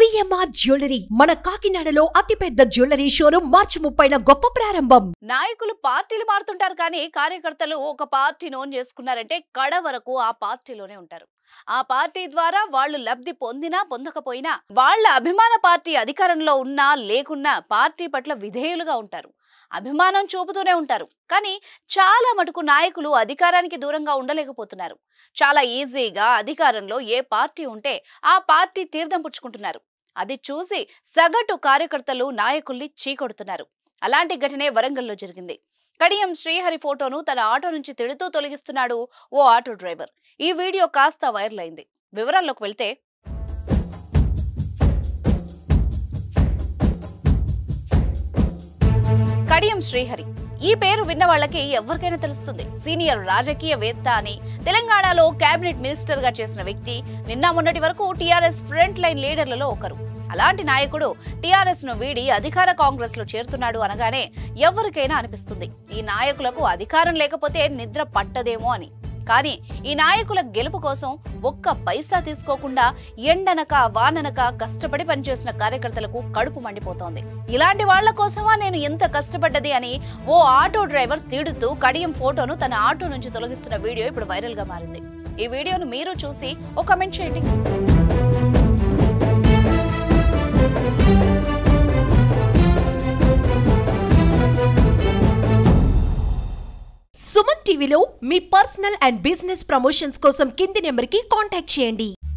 CMR jewellery మన కాకినాడలో అతిపెద్ద జ్యువెలరీ షోరూం మార్చి ముప్పైన గొప్ప ప్రారంభం నాయకులు పార్టీలు మారుతుంటారు కానీ కార్యకర్తలు ఒక పార్టీని ఓన్ చేసుకున్నారంటే కడ వరకు ఆ పార్టీలోనే ఉంటారు ఆ పార్టీ ద్వారా వాళ్ళు లబ్ధి పొందినా పొందకపోయినా వాళ్ళ అభిమాన పార్టీ అధికారంలో ఉన్నా లేకున్నా పార్టీ పట్ల విధేయులుగా ఉంటారు అభిమానం చూపుతూనే ఉంటారు కానీ చాలా మటుకు నాయకులు అధికారానికి దూరంగా ఉండలేకపోతున్నారు చాలా ఈజీగా అధికారంలో ఏ పార్టీ ఉంటే ఆ పార్టీ తీర్థం పుచ్చుకుంటున్నారు అది చూసి సగటు కార్యకర్తలు నాయకుల్ని చీకొడుతున్నారు అలాంటి ఘటనే వరంగల్లో జరిగింది కడియం శ్రీహరి ఫోటోను తన ఆటో నుంచి తిడుతూ తొలగిస్తున్నాడు ఓ ఆటో డ్రైవర్ ఈ వీడియో కాస్త వైరల్ అయింది వివరాల్లోకి వెళ్తే కడియం శ్రీహరి ఈ పేరు విన్న వాళ్ళకి ఎవరికైనా తెలుస్తుంది సీనియర్ రాజకీయవేత్త అని తెలంగాణలో కేబినెట్ మినిస్టర్ గా చేసిన వ్యక్తి నిన్న మొన్నటి వరకు టీఆర్ఎస్ ఫ్రంట్ లైన్ లీడర్లలో ఒకరు అలాంటి నాయకుడు టీఆర్ఎస్ ను వీడి అధికార కాంగ్రెస్ లో చేరుతున్నాడు అనగానే ఎవరికైనా అనిపిస్తుంది ఈ నాయకులకు అధికారం లేకపోతే నిద్ర పట్టదేమో అని కానీ ఈ నాయకుల గెలుపు కోసం ఒక్క పైసా తీసుకోకుండా ఎండనక వాననక కష్టపడి పనిచేసిన కార్యకర్తలకు కడుపు మండిపోతోంది ఇలాంటి వాళ్ల కోసమా నేను ఎంత కష్టపడ్డది అని ఓ ఆటో డ్రైవర్ తీడుతూ కడియం ఫోటోను తన ఆటో నుంచి తొలగిస్తున్న వీడియో ఇప్పుడు వైరల్ గా మారింది ఈ వీడియోను మీరు చూసి ఒక కమెంట్ చేయండి సుమన్ టీవీలో మీ పర్సనల్ అండ్ బిజినెస్ ప్రమోషన్స్ కోసం కింది నెంబర్కి కాంటాక్ట్ చేయండి